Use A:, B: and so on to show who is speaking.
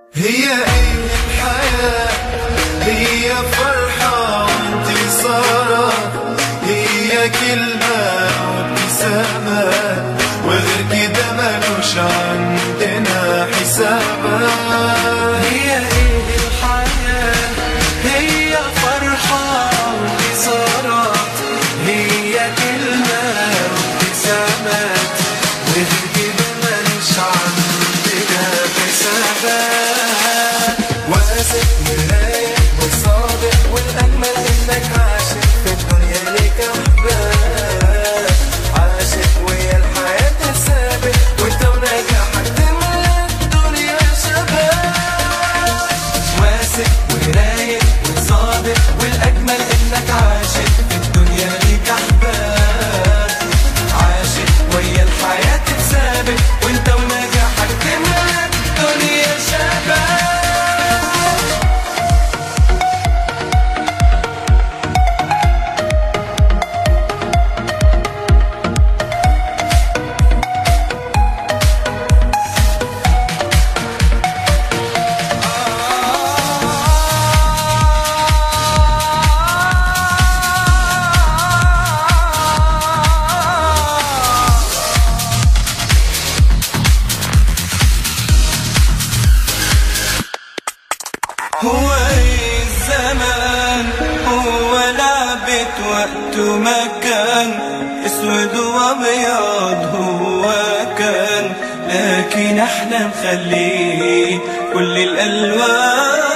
A: هي ايه الحياة هي فرحة وانتصارات هي كلمة وابتسامات وغير كده ملوش عندنا حسابات
B: هي ايه الحياة هي فرحة وانتصارات هي كلمة وابتسامات وغير كده ملوش عندنا حسابات واثق ورايق وصادق والأجمل إنك عاشق في الدنيا ليك أحباب عاشق ويا الحياة السابق وانت ونجاحك تملى الدنيا شباب واثق ورايق وصادق والأجمل إنك عاشق في الدنيا ليك أحباب عاشق ويا الحياة تسابق وانت ونجاحك تملى الدنيا شباب هو ايه الزمان هو لعبة وقت ومكان اسود وابيض هو كان لكن احنا نخليه كل الالوان